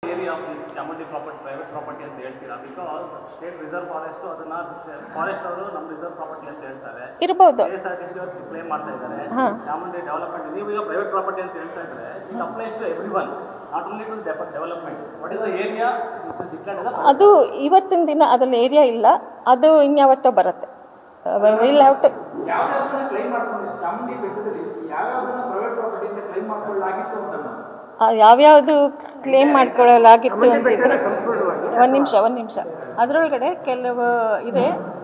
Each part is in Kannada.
Area of this Chamundi property private property ಅಂತ ಹೇಳ್ತೀರಾ ಬಿಕಾಸ್ ಸ್ಟೇಟ್ ರಿಸರ್ವ್ ಫಾರೆಸ್ಟ್ ಅದನ್ನ ಫಾರೆಸ್ಟ್ ಅವರು ನಮ್ಮ ರಿಸರ್ವ್ ಪ್ರಾಪರ್ಟಿ ಅಂತ ಹೇಳ್ತಾರೆ ಇರ್ಬೋದು K S R T C ಅವರು ಕ್ಲೇಮ್ ಮಾಡ್ತಾ ಇದ್ದಾರೆ ಹಾಂ ಚಾಮುಂಡಿ ಡೆವಲಪ್ಮೆಂಟ್ ನೀವು ಈಗ ಪ್ರೈವೇಟ್ ಪ್ರಾಪರ್ಟಿ ಅಂತ ಹೇಳ್ತಾ ಇದ್ರೆ it applies to every one not only to development what is the area declared ಅದು ಇವತ್ತಿನ ದಿನ ಅದ್ರಲ್ಲಿ ಏರಿಯಾ ಇಲ್ಲ ಅದು ಇನ್ಯಾವತ್ತೋ ಬರುತ್ತೆ ವಿಲ್ ಹ್ಯಾವ್ ಟು ಯಾವ್ಯಾವ್ದನ್ನ ಕ್ಲೈಮ್ ಮಾಡ್ಕೊಂಡು ಚಾಮುಂಡಿ ಬೆಟ್ಟದಲ್ಲಿ ಯಾವ್ಯಾವ್ದನ್ನ ಪ್ರೈವೇಟ್ ಪ್ರಾಪರ್ಟಿ ಅಂತ ಕ್ಲೈಮ್ ಮಾಡ್ಕೊಳ್ಳಲಾಗಿತ್ತು ಅಂತ ಯಾವ್ಯಾವುದು ಕ್ಲೇಮ್ ಮಾಡ್ಕೊಳ್ಳಲಾಗಿತ್ತು ಅಂತಿದ್ರೆ ಒಂದು ನಿಮಿಷ ಒಂದು ನಿಮಿಷ ಅದರೊಳಗಡೆ ಕೆಲವು ಇದೆ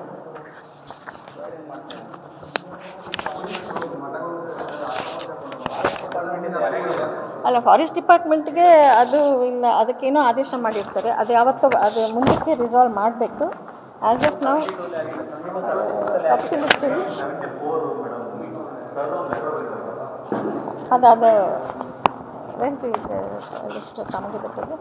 ಅಲ್ಲ ಫಾರೆಸ್ಟ್ ಡಿಪಾರ್ಟ್ಮೆಂಟ್ಗೆ ಅದು ಇಲ್ಲ ಅದಕ್ಕೇನೋ ಆದೇಶ ಮಾಡಿರ್ತಾರೆ ಅದು ಯಾವತ್ತೂ ಅದು ಮುಂದಕ್ಕೆ ರಿಸಾಲ್ವ್ ಮಾಡಬೇಕು ಆ್ಯಸ್ ಆಫ್ ನಾವು ಅದು ಅದು ವೆಂಟ್ ಎಷ್ಟು ಚಾಮುಂಡಿ ಬೆಟ್ಟದ್ದು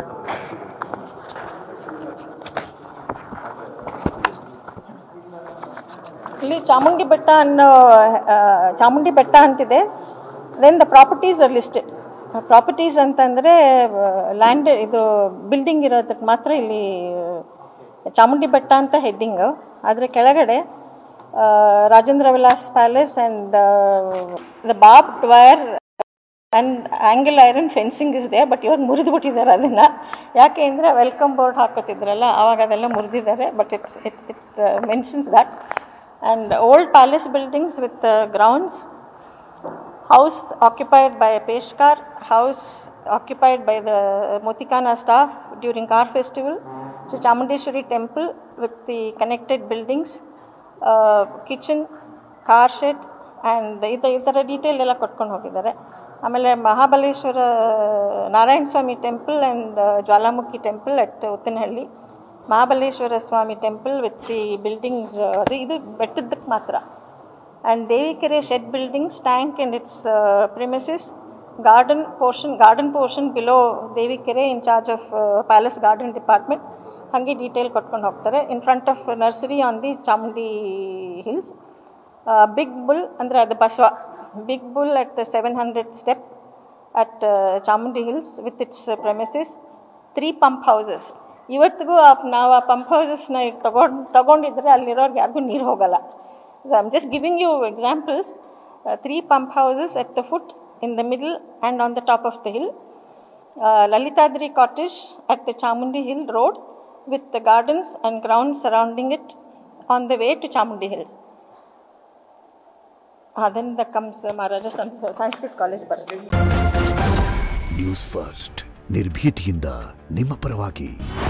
ಇಲ್ಲಿ ಚಾಮುಂಡಿ ಬೆಟ್ಟ ಅನ್ನೋ ಆ, ಚಾಮುಂಡಿ ಬೆಟ್ಟ ಅಂತಿದೆ then the properties are listed properties ಅಂತಂದರೆ ಲ್ಯಾಂಡ್ ಇದು ಬಿಲ್ಡಿಂಗ್ ಇರೋದಕ್ಕೆ ಮಾತ್ರ ಇಲ್ಲಿ ಚಾಮುಂಡಿ ಬೆಟ್ಟ ಅಂತ ಹೆಡ್ಡಿಂಗು ಅದರ ಕೆಳಗಡೆ ಆ, Rajendra Vilas palace and the ಬಾಬ್ wire and angle iron fencing ಇದೆ ಬಟ್ ಇವಾಗ ಮುರಿದು ಬಿಟ್ಟಿದ್ದಾರೆ ಅದನ್ನು ಯಾಕೆ ಅಂದರೆ ವೆಲ್ಕಮ್ ಬೋರ್ಡ್ ಹಾಕೋತಿದ್ರಲ್ಲ ಆವಾಗ ಅದೆಲ್ಲ ಮುರಿದಿದ್ದಾರೆ but it's it it mentions that and old palace buildings with grounds house occupied by a Peshkar, house occupied by the Motikana staff during Car Festival, so Chamundeshwari temple with the connected buildings, uh, kitchen, car shed and ಇದು ಈ ಥರ ಡೀಟೇಲ್ ಎಲ್ಲ ಕೊಟ್ಕೊಂಡು ಹೋಗಿದ್ದಾರೆ ಆಮೇಲೆ Mahabaleshwara Narayana Swamy temple and Jwalamukhi temple at Uttanahalli Mahabaleshwara Swamy temple with the buildings ಅದು ಇದು ಬೆಟ್ಟದಕ್ಕೆ ಮಾತ್ರ and Devikere shed buildings, tank and its uh, premises, garden portion, garden portion below Devikere in charge of uh, Palace Garden Department. ಹಾಗೆ ಡೀಟೇಲ್ ಕೊಟ್ಕೊಂಡು ಹೋಗ್ತಾರೆ in front of nursery on the Chamundi hills big bull ಅಂದರೆ ಅದು Basava big bull at the seven hundred step at Chamundi hills with its premises three pump houses ಇವತ್ತಿಗೂ ಆ ನಾವು ಆ ಪಂಪ್ ಹೌಸಸ್ನ ತಗೊಂಡು ತಗೊಂಡಿದ್ರೆ ಅಲ್ಲಿರೋರ್ಗೆ ಯಾರಿಗೂ ನೀರು ಹೋಗಲ್ಲ So I'm just giving you examples. Uh, three pump houses at the foot, in the middle, and on the top of the hill. Uh, Lalitadri cottage at the Chamundi Hill road with the gardens and grounds surrounding it on the way to Chamundi Hills. Ah, then there comes uh, Maharaja San- Sanskrit College. Bharat. News first ನಿರ್ಭೀತಿಯಿಂದ ನಿಮ್ಮ ಪರವಾಗಿ